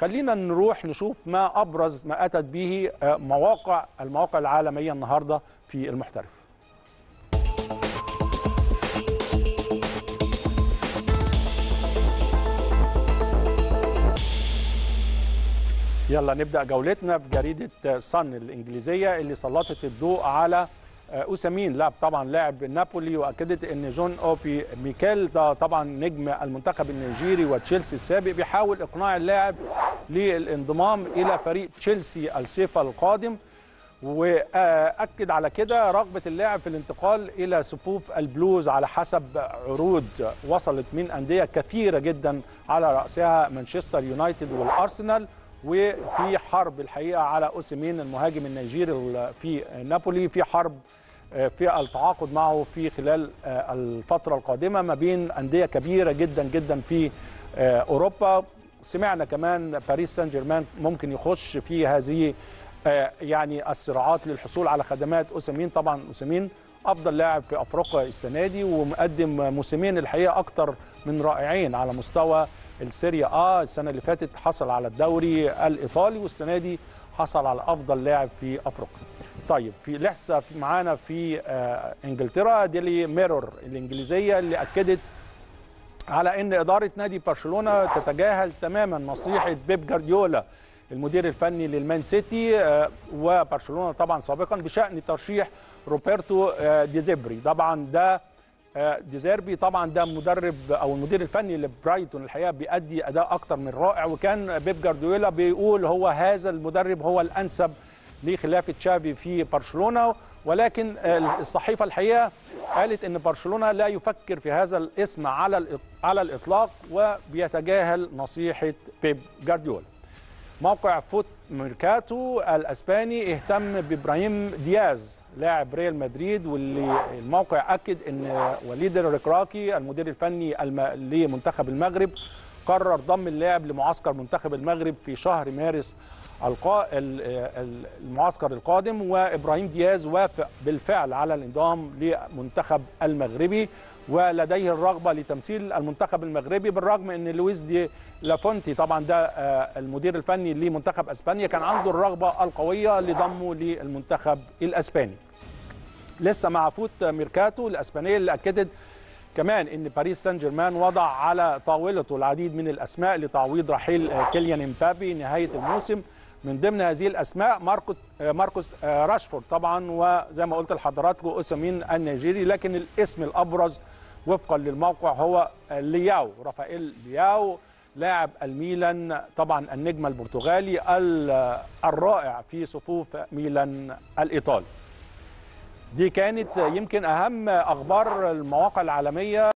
خلينا نروح نشوف ما ابرز ما اتت به مواقع المواقع العالميه النهارده في المحترف يلا نبدا جولتنا في جريده صن الانجليزيه اللي سلطت الضوء على اوسامين لاعب طبعا لاعب نابولي واكدت ان جون اوبي ميكيل ده طبعا نجم المنتخب النيجيري وتشيلسي السابق بيحاول اقناع اللاعب للانضمام الى فريق تشيلسي الصيف القادم واكد على كده رغبه اللاعب في الانتقال الى صفوف البلوز على حسب عروض وصلت من انديه كثيره جدا على راسها مانشستر يونايتد والارسنال وفي حرب الحقيقه على اوسيمين المهاجم النيجيري في نابولي في حرب في التعاقد معه في خلال الفتره القادمه ما بين انديه كبيره جدا جدا في اوروبا سمعنا كمان باريس سان جيرمان ممكن يخش في هذه يعني الصراعات للحصول على خدمات اوسيمين طبعا اوسيمين افضل لاعب في افريقيا السنه دي ومقدم موسمين الحقيقه اكتر من رائعين على مستوى السيريا اه السنه اللي فاتت حصل على الدوري الايطالي والسنه دي حصل على افضل لاعب في افريقيا طيب في لسه معانا في آه انجلترا ديلي ميرور الانجليزيه اللي اكدت على ان اداره نادي برشلونه تتجاهل تماما نصيحه بيب جارديولا المدير الفني للمان سيتي آه وبرشلونه طبعا سابقا بشان ترشيح روبرتو آه ديزيبري طبعا ده ديزيربي طبعا ده مدرب او المدير الفني لبرايتون الحقيقه بيأدي اداء اكتر من رائع وكان بيب جارديولا بيقول هو هذا المدرب هو الانسب لخلافه تشافي في برشلونه ولكن الصحيفه الحقيقه قالت ان برشلونه لا يفكر في هذا الاسم على على الاطلاق وبيتجاهل نصيحه بيب جارديولا موقع فوت ميركاتو الاسباني اهتم بابراهيم دياز لاعب ريال مدريد واللي الموقع اكد ان وليد الركراكي المدير الفني الم... لمنتخب المغرب قرر ضم اللاعب لمعسكر منتخب المغرب في شهر مارس القا... المعسكر القادم وابراهيم دياز وافق بالفعل على الانضمام لمنتخب المغربي ولديه الرغبه لتمثيل المنتخب المغربي بالرغم ان لويس دي لافونتي طبعا ده المدير الفني لمنتخب اسبانيا كان عنده الرغبه القويه لضمه للمنتخب الاسباني. لسه مع فوت ميركاتو الاسبانيه اللي اكدت كمان ان باريس سان جيرمان وضع على طاولته العديد من الاسماء لتعويض رحيل كيليان امبابي نهايه الموسم من ضمن هذه الاسماء ماركوس ماركوس راشفورد طبعا وزي ما قلت لحضراتكم اوسامين النيجيري لكن الاسم الابرز وفقا للموقع هو لياو رافائيل لياو لاعب الميلان طبعا النجم البرتغالي الرائع في صفوف ميلان الايطالي دي كانت يمكن اهم اخبار المواقع العالميه